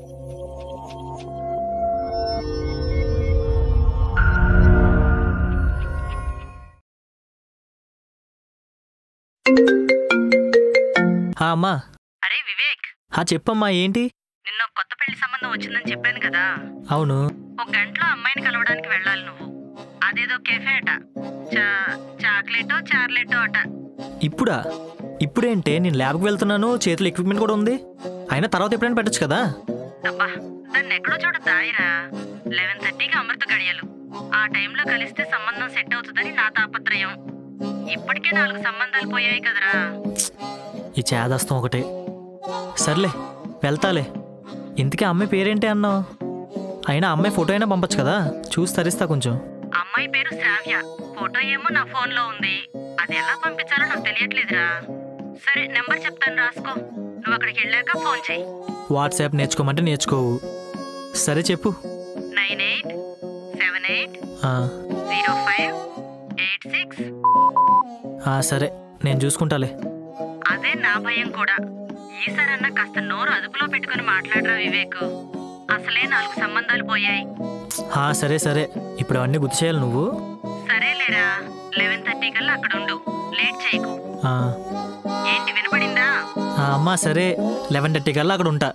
ఆ, అమ్మా అరే వివేక్ ఆ చెప్పమ్మా ఏంటి నిన్న ఒక కొత్త పెళ్లి సంబంధం వచ్చిందని చెప్పాను కదా అవును ఒక గంటలో అమ్మాయిని కలవడానికి వెళ్ళాలి నువ్వు అదేదో కెఫే అట చా చాక్లెటో చార్లెటో అట ఇప్పుడా ఇప్పుడేంటే నేను ల్యాబ్కి వెళ్తున్నాను చేతిలో ఎక్విప్మెంట్ కూడా ఉంది అయినా తర్వాత ఎప్పుడైనా పెట్టచ్చు కదా అబ్బా దాన్ని ఎక్కడో చోట దాయిరా లెవెన్ థర్టీకి అమృత గడియలు ఆ టైంలో కలిస్తే సంబంధం సెట్ అవుతుందని నా తాపత్రయం ఇప్పటికే నాలుగు సంబంధాలు పోయాయి కదరా ఈ చేదస్తం ఒకటే సర్లే వెళ్తాలే ఇంతకీ అమ్మాయి పేరేంటి అన్నావు అయినా అమ్మాయి ఫోటో అయినా పంపచ్చు కదా చూసి తరిస్తా కొంచెం అమ్మాయి పేరు శ్రావ్య ఫోటో ఏమో నా ఫోన్లో ఉంది అది ఎలా పంపించాలో నాకు తెలియట్లేదురా సరే నెంబర్ చెప్తాను రాసుకో నువ్వు అక్కడికి వెళ్ళాక ఫోన్ చెయ్యి వాట్సాప్ నేర్చుకోమంటే నేర్చుకోవు సరే చెప్పు నైన్ ఎయిట్ సెవెన్ ఎయిట్ ఆ, జీరో ఫైవ్ ఎయిట్ సిక్స్ ఆ, సరే నేను చూసుకుంటాలే అదే నా భయం కూడా ఈసారన్నా కాస్త నోరు అదుపులో పెట్టుకుని మాట్లాడరా వివేక్ అసలే నాలుగు సంబంధాలు పోయాయి ఆ, సరే సరే ఇప్పుడు అవన్నీ గుర్తు చేయాలి నువ్వు సరేలేరా లెవెన్ థర్టీ కల్లా అక్కడ ఉండు లేట్ చేయకు ఆ, ఏంటి వినపడిందా ఆ, అమ్మా సరే లెవెన్ థర్టీ కల్లా అక్కడ ఉంటా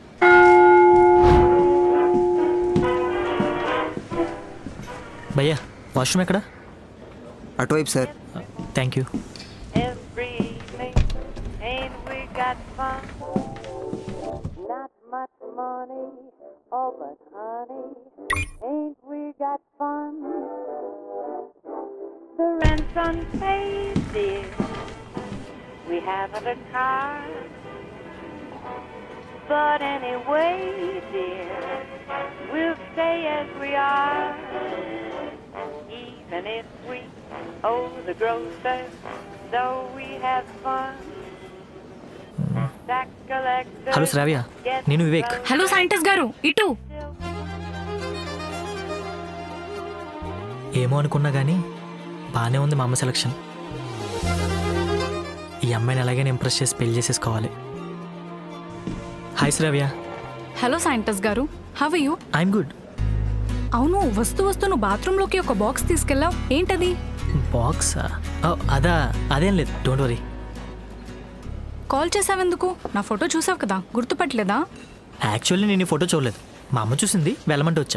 భయ్యా వాష్రూమ్ ఎక్కడ అటువైపు sir thank you every evening, ain't we got fun? Not much money, oh but honey, ain't we got fun? The rent's unpaid, dear. We haven't a car. But anyway, dear, we'll stay as we are. Even if we owe the grocer, though we have fun. Tax collector. Hello Shravya నేను Vivek hello scientist గారు ఇటు ఏమో అనుకున్నా కానీ బాగానే ఉంది మా అమ్మ సెలక్షన్ ఈ అమ్మాయిని ఎలాగైనా ఇంప్రెస్ చేసి పెళ్లి చేసేసుకోవాలి hi Shravya hello scientist garu how you I'm good అవును వస్తూ వస్తూ నువ్వు బాత్రూంలోకి ఒక బాక్స్ తీసుకెళ్ళావు ఏంటది బాక్స్ అదా అదేం లేదు డోంట్ వరీ కాల్ చేసావెందుకు నా ఫోటో చూసావు కదా గుర్తుపట్టలేదా యాక్చువల్లీ నేను ఈ ఫోటో చూడలేదు మా అమ్మ చూసింది వెళ్ళమంటే వచ్చా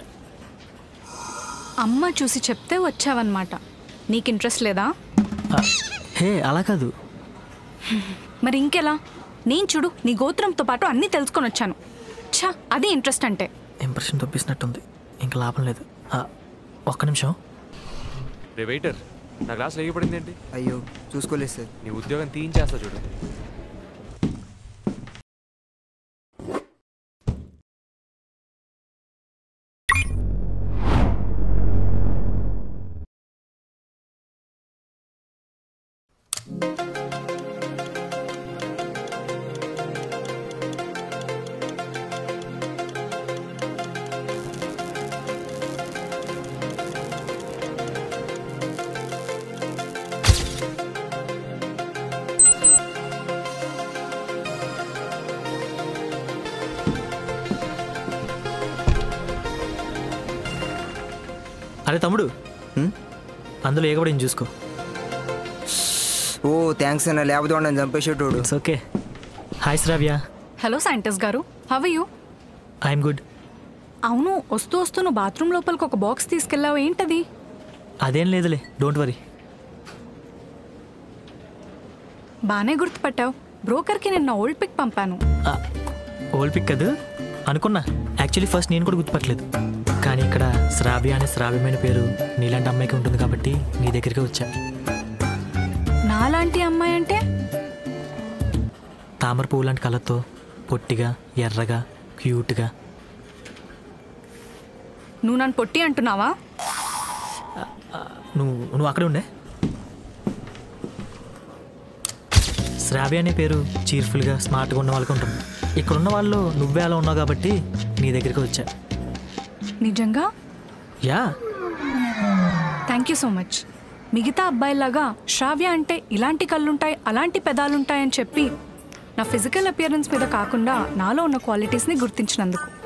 అమ్మ చూసి చెప్తే వచ్చావన్నమాట నీకు ఇంట్రెస్ట్ లేదా ఆ, హే అలా కాదు మరి ఇంకెలా నేను చూడు నీ గోత్రంతో పాటు అన్నీ తెలుసుకొని వచ్చాను ఛా అది ఇంట్రెస్ట్ అంటే ఇంప్రెషన్ తప్పిస్తున్నట్టుంది ఇంకా లాభం లేదు ఆ, ఒక్క నిమిషం రే వెయిటర్ నా గ్లాస్ లేకపోయింది ఏంటి అయ్యో చూసుకోలేదు సార్ నీ ఉద్యోగం తీయించేస్తా చూడు అరే తమ్ముడు హ్మ్? అందులో ఏకబడి చూసుకో ఓ థ్యాంక్స్ అన్న లేకపోతే వాడిని చంపేసేటోడు it's okay hi Shravya hello scientist garu how you I'm good అవును వస్తూ వస్తూ నువ్వు బాత్రూమ్ లోపలికి ఒక బాక్స్ తీసుకెళ్ళావు ఏంటది అదేం లేదులే డోంట్ వరీ బాగానే గుర్తుపట్టావు బ్రోకర్కి నిన్న ఓల్డ్ పిక్ పంపాను ఓల్డ్ పిక్ కదా అనుకున్నా యాక్చువల్లీ ఫస్ట్ నేను కూడా గుర్తుపట్టలేదు కానీ ఇక్కడ శ్రావ్య అనే శ్రావ్యమైన పేరు నీలాంటి అమ్మాయికి ఉంటుంది కాబట్టి నీ దగ్గరికి వచ్చా నాలాంటి అమ్మాయి అంటే తామర పువ్వు లాంటి కలర్తో పొట్టిగా ఎర్రగా క్యూట్గా నువ్వు నన్ను పొట్టి అంటున్నావా నువ్వు నువ్వు అక్కడే ఉండే శ్రావ్య అనే పేరు చీర్ఫుల్గా స్మార్ట్గా ఉన్న వాళ్ళకి ఉంటుంది ఇక్కడ ఉన్న వాళ్ళు నువ్వే అలా ఉన్నావు కాబట్టి నీ దగ్గరికి వచ్చా నిజంగా yeah thank you so much మిగతా అబ్బాయిలాగా శ్రావ్య అంటే ఇలాంటి కళ్ళుంటాయి అలాంటి పెదాలుంటాయని చెప్పి నా ఫిజికల్ అపియరెన్స్ మీద కాకుండా నాలో ఉన్న క్వాలిటీస్ని గుర్తించినందుకు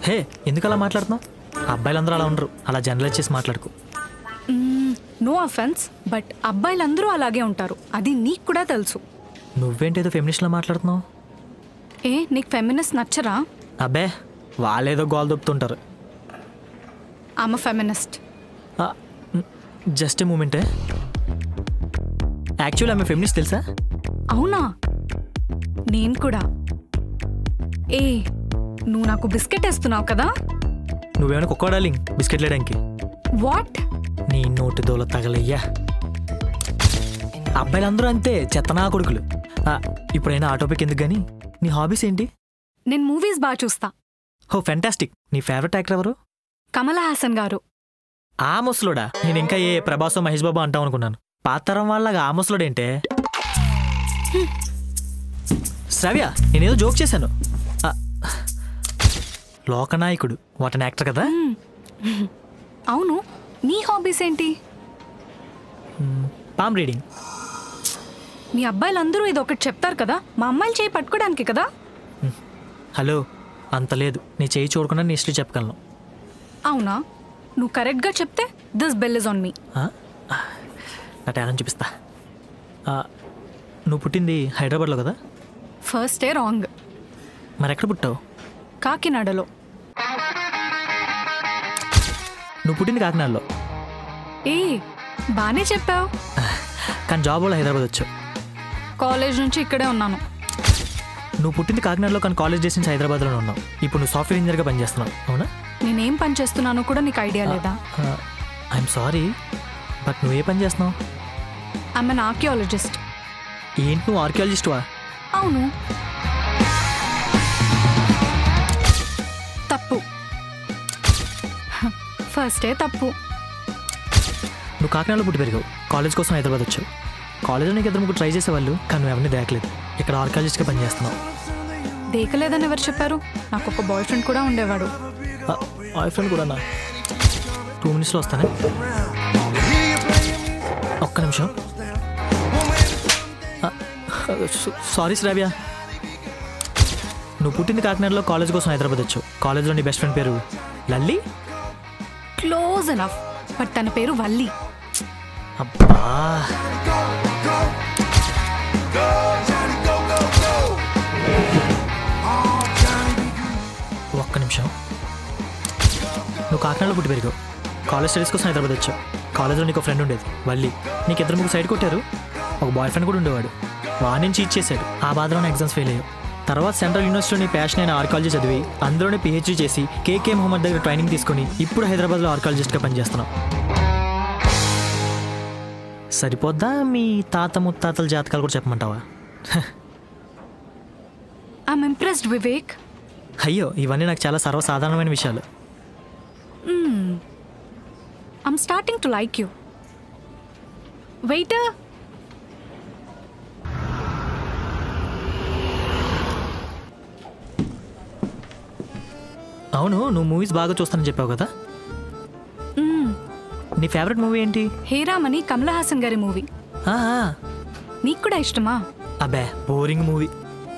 హే ఎందుకు అలా మాట్లాడుతున్నావు అబ్బాయిలందరూ అలా ఉండరు అలా జనరలైజ్ చేసి మాట్లాడుకో నో అఫెన్స్ బట్ అబ్బాయిలందరూ అలాగే ఉంటారు అది నీకు కూడా తెలుసు నువ్వేంటేదో ఫెమినిస్ట్లా మాట్లాడుతున్నావు ఏ నీకు ఫెమినిస్ట్ నచ్చరా అబ్బే వాళ్ళేదో గోల్ దొప్పుతుంటారు ఆమె ఫెమినిస్ట్ జస్ట్ ఏ మూమెంటే యాక్చువల్లీ ఆమె ఫెమినిస్ట్ తెలుసా అవునా నేను కూడా ఏ నువ్వు నాకు బిస్కెట్ వేస్తున్నావు కదా నువ్వేమైనా కుక్క డార్లింగ్ బిస్కెట్ లేడానికి వాట్ నీ నోటి దోల తగలయ్యా అబ్బాయిలందరూ అంతే చెత్తనా కొడుకులు ఆ, ఇప్పుడైనా ఆ టాపిక్ ఎందుకు కానీ నీ హాబీస్ ఏంటి నేను మూవీస్ బాగా చూస్తా హో ఫెంటాస్టిక్ నీ ఫేవరెట్ యాక్టర్ ఎవరు కమల్ హాసన్ గారు ఆ ముసలోడా నేను ఇంకా ఏ ప్రభాసో మహేష్ బాబు అంటాం అనుకున్నాను పాతరం వాళ్ళగా ఆ ముసలోడేంటే శ్రవ్య నేనేదో జోక్ చేశాను ఆ, లోకనాయకుడు వాటన్ యాక్టర్ కదా అవును నీ హాబీస్ ఏంటి పామ్ రీడింగ్ మీ అబ్బాయిలందరూ ఇది ఒకటి చెప్తారు కదా మా అమ్మాయిలు చేయి పట్టుకోవడానికి కదా హలో అంత లేదు నీ చేయి చూడకుండా నీ హిస్టరీ చెప్పగలను అవునా నువ్వు కరెక్ట్గా చెప్తే this bell is on me ఆ? నా టాలెంట్ చూపిస్తా ఆ, నువ్వు పుట్టింది హైదరాబాద్లో కదా ఫస్ట్ ఏ రాంగ్ మరి ఎక్కడ పుట్టావు కాకినాడలో నువ్వు పుట్టింది కాకినాడలో ఏ బానే చెప్పావు కానీ జాబ్ వల్ల హైదరాబాద్ వచ్చావు కాలేజ్ నుంచి ఇక్కడే ఉన్నాను నువ్వు పుట్టింది కాకినాడలో కానీ కాలేజ్ డేస్ నుంచి హైదరాబాద్లోనే ఉన్నావు ఇప్పుడు నువ్వు సాఫ్ట్వేర్ ఇంజనీర్గా పనిచేస్తున్నావు అవునా నేనేం పని చేస్తున్నానో కూడా నీకు ఐడియా లేదా ఐఎమ్ సారీ బట్ నువ్వు ఏ పని చేస్తున్నావు ఐఎమ్ అన్ ఆర్కియాలజిస్ట్ ఏంటి నువ్వు ఆర్కియాలజిస్ట్వా అవును తప్పు ఫస్టే తప్పు నువ్వు కాకినాడలో పుట్టి పెరిగావు కాలేజ్ కోసం హైదరాబాద్ వచ్చావు కాలేజ్లో నీకు ఇద్దరు ముగ్గురు ట్రై చేసేవాళ్ళు కానీ నువ్వు ఎవరిని దేకలేదు ఇక్కడ ఆర్కియాలజిస్ట్గా పనిచేస్తున్నావు దేకలేదని ఎవరు చెప్పారు నాకు ఒక బాయ్ ఫ్రెండ్ కూడా ఉండేవాడు బాయ్ ఫ్రెండ్ కూడా నా టూ మినిట్స్లో వస్తానే ఒక్క నిమిషం సారీ శ్రావ్య నువ్వు పుట్టింది కాకినాడలో కాలేజ్ కోసం హైదరాబాద్ వచ్చావు కాలేజ్లో నీ బెస్ట్ ఫ్రెండ్ పేరు లల్లి క్లోజ్ ఎనఫ్ బట్ తన పేరు వల్లి అబ్బా ఒక్క నిమిషం నువ్వు కాకినాడలో పుట్టి పెరిగావు కాలేజ్ స్టడీస్ కోసం హైదరాబాద్ వచ్చావు కాలేజ్లో నీకు ఫ్రెండ్ ఉండేది వల్లి నీకు ఇద్దరు ముగ్గురు సైడ్ కొట్టారు ఒక బాయ్ ఫ్రెండ్ కూడా ఉండేవాడు వాడిని చీట్ చేశాడు ఆ బాధలోనే ఎగ్జామ్స్ ఫెయిల్ అయ్యావు తర్వాత సెంట్రల్ యూనివర్సిటీలో నీ ప్యాషన్ అయిన ఆర్కాలజీ చదివి అందులోనే పిహెచ్డీ చేసి కేకే మొహమ్మద్ దగ్గర ట్రైనింగ్ తీసుకొని ఇప్పుడు హైదరాబాద్లో ఆర్కాలజిస్ట్గా పనిచేస్తున్నావు సరిపోద్దా మీ తాత ముత్తాతల జాతకాలు కూడా చెప్పమంటావా ఐఎమ్ ఇంప్రెస్డ్ వివేక్ అయ్యో ఇవన్నీ నాకు చాలా సర్వసాధారణమైన విషయాలు I'm starting to like you waiter అవును నువ్వు మూవీస్ బాగా చూస్తానని చెప్పావు కదా నీ ఫేవరెట్ మూవీ ఏంటి హేరామని కమల్ హాసన్ గారి మూవీ ఆ, ఆ, నీకు కూడా ఇష్టమా అబ్బే బోరింగ్ మూవీ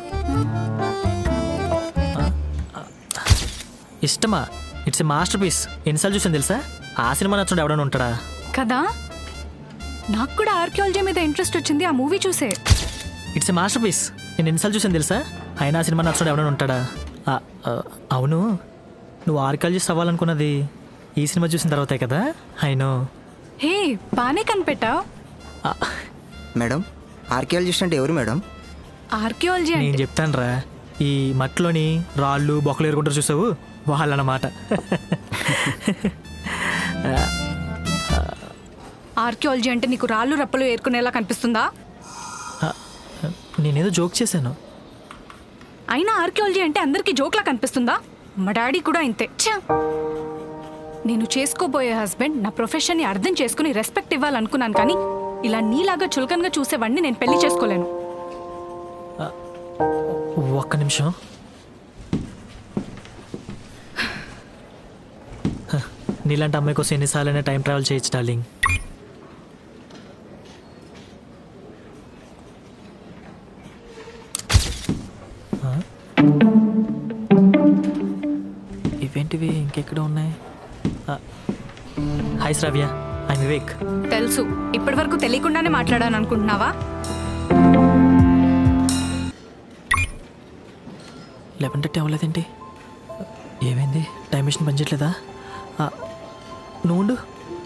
ఇష్టమా ఇట్స్ ఎ మాస్టర్ పీస్ ఎన్నిసార్లు చూసాను తెలుసా ఆ సినిమా నచ్చుడు ఎవడైనా ఉంటాడా కదా నాకు కూడా ఆర్కియాలజీ మీద ఇంట్రెస్ట్ వచ్చింది ఆ మూవీ చూసే ఇట్స్ ఎ మాస్టర్ పీస్ నేను ఎన్నిసార్లు చూసాను తెలుసా అయినా ఆ సినిమా నచ్చుడు ఎవడైనా ఉంటాడా ఆ, ఆ, అవును నువ్వు ఆర్కాలజిస్ట్ అవ్వాలనుకున్నది ఈ సినిమా చూసిన తర్వాతే కదా అయినో హే బానే కనిపెట్టావు మేడం ఆర్కియాలజిస్ట్ అంటే ఎవరు మేడం ఆర్కియాలజీ నేను అంటే చెప్తాను రా ఈ మట్టిలోని రాళ్ళు బొక్కలు ఏరుకుంటారు చూసావు వాళ్ళన్నమాట ఆర్కియాలజీ అంటే నీకు రాళ్ళు రప్పలు ఏరుకునేలా కనిపిస్తుందా ఆ, నేనేదో జోక్ చేశాను అయినా ఆర్కియాలజీ అంటే అందరికీ జోక్లా కనిపిస్తుందా మా డాడీ కూడా ఇంతే ఛ! నేను చేసుకోబోయే హస్బెండ్ నా ప్రొఫెషన్ని అర్థం చేసుకుని రెస్పెక్ట్ ఇవ్వాలనుకున్నాను కానీ ఇలా నీలాగా చులకనగా చూసేవాడిని నేను పెళ్లి చేసుకోలేను ఒక్క నిమిషం హ, నీలాంటి అమ్మాయి కోసం ఎన్నిసార్లైనా టైం ట్రావెల్ చేయొచ్చు డార్లింగ్ ఆ? ఇవేంటి ఇలాంటివి ఇంకెక్కడ ఉన్నాయి హాయ్ శ్రావ్య ఐ వివేక్ తెలుసు ఇప్పటి వరకు తెలియకుండానే మాట్లాడాను అనుకుంటున్నావా లెవెన్ థర్టీ అవ్వలేదేంటి ఏమైంది టైం మిషన్ పనిచేయట్లేదా ఆ, నువ్వు ఉండు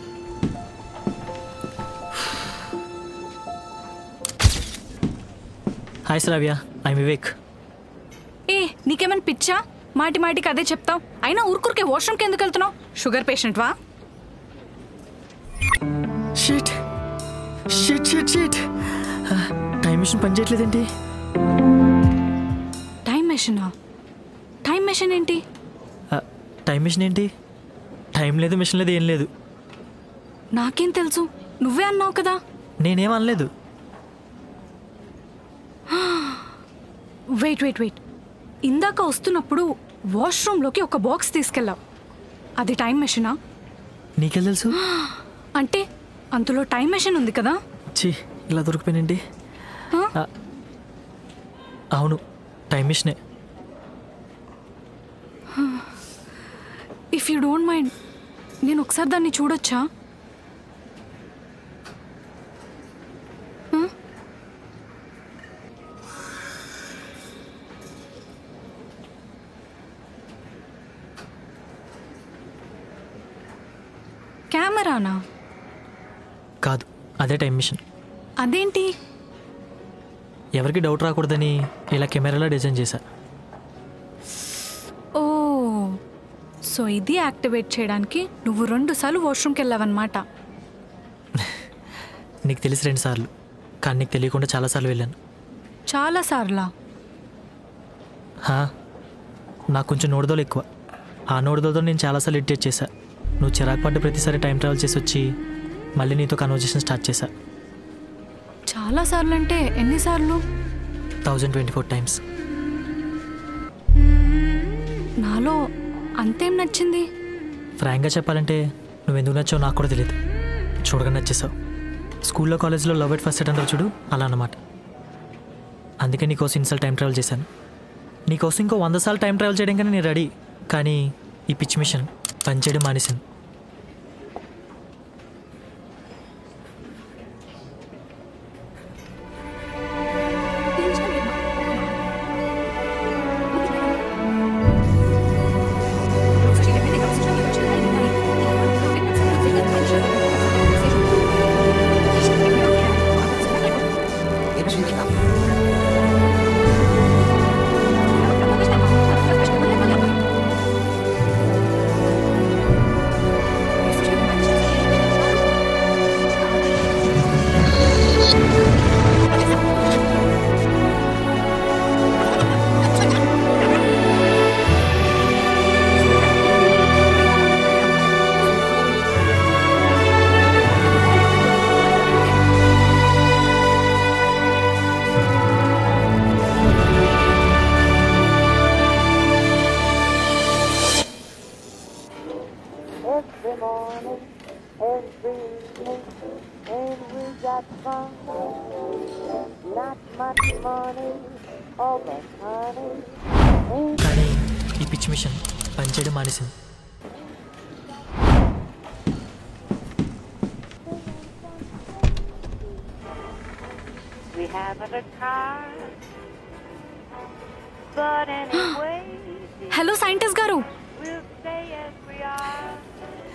హాయ్ శ్రావ్య ఐ వివేక్ ఏ నీకేమైనా పిచ్చా మాటి మాటికి అదే చెప్తావు అయినా ఊరుకురికే వాష్రూమ్కి ఎందుకు వెళ్తున్నావు షుగర్ పేషెంట్ వా shit shit shit shit time machine పనిచేయట్లేదేంటి టైం మెషినా టైం మెషిన్ ఏంటి ఆ, టైం మిషన్ ఏంటి టైం లేదు మిషన్ లేదు ఏం లేదు నాకేం తెలుసు నువ్వే అన్నావు కదా నేనేం అనలేదు వెయిట్ వెయిట్ వెయిట్ ఇందాక వస్తున్నప్పుడు వాష్రూమ్లోకి ఒక బాక్స్ తీసుకెళ్ళావు అది టైం మెషినా నీకెళ్ళ తెలుసు అంటే అందులో టైం మెషిన్ ఉంది కదా ఛీ ఇలా దొరికిపోయినండి హ? ఆ, అవును టైం మిషనే ఇఫ్ యూ డోంట్ మైండ్ నేను ఒకసారి దాన్ని చూడొచ్చా హ? కెమెరానా కాదు అదే టైం మిషన్ అదేంటి ఎవరికి డౌట్ రాకూడదని ఇలా కెమెరాలో డిజైన్ చేశా ఓ సో ఇది యాక్టివేట్ చేయడానికి నువ్వు రెండు సార్లు వాష్రూమ్కి వెళ్ళావన్నమాట నీకు తెలిసి రెండు సార్లు కానీ నీకు తెలియకుండా చాలాసార్లు వెళ్ళాను చాలా సార్లా హా, నాకు కొంచెం నోడుదోలు ఎక్కువ ఆ నోడుదోలతో నేను చాలాసార్లు ఇరిటేట్ చేశా నువ్వు చిరాకు పడ్డ ప్రతిసారి టైం ట్రావెల్ చేసి వచ్చి మళ్ళీ నీతో కన్వర్జేషన్ స్టార్ట్ చేశా చాలా సార్లు అంటే ఎన్నిసార్లు థౌజండ్ ట్వంటీ ఫోర్ టైమ్స్ నాలో అంతేం నచ్చింది ఫ్రాంక్గా చెప్పాలంటే నువ్వు ఎందుకు నచ్చావు నాకు కూడా తెలియదు చూడగా నచ్చేసావు స్కూల్లో కాలేజ్లో లవ్ ఎట్ ఫస్ట్ సెట్ అంటారు చూడు అలా అన్నమాట అందుకే నీకోసం ఇన్సార్లు టైం ట్రావెల్ చేశాను నీకోసం ఇంకో వంద సార్లు టైం ట్రావెల్ చేయడం కానీ నేను రెడీ కానీ ఈ పిచ్ మిషన్ పనిచేయడం మానేసింది Every morning, every evening, and we got fun. Not much money, all but honey. కానీ ఈ పిచ్ మిషన్ పనిచేయడం మానేసింది We haven't a car, but anyway, hello scientist garu we'll stay as we are.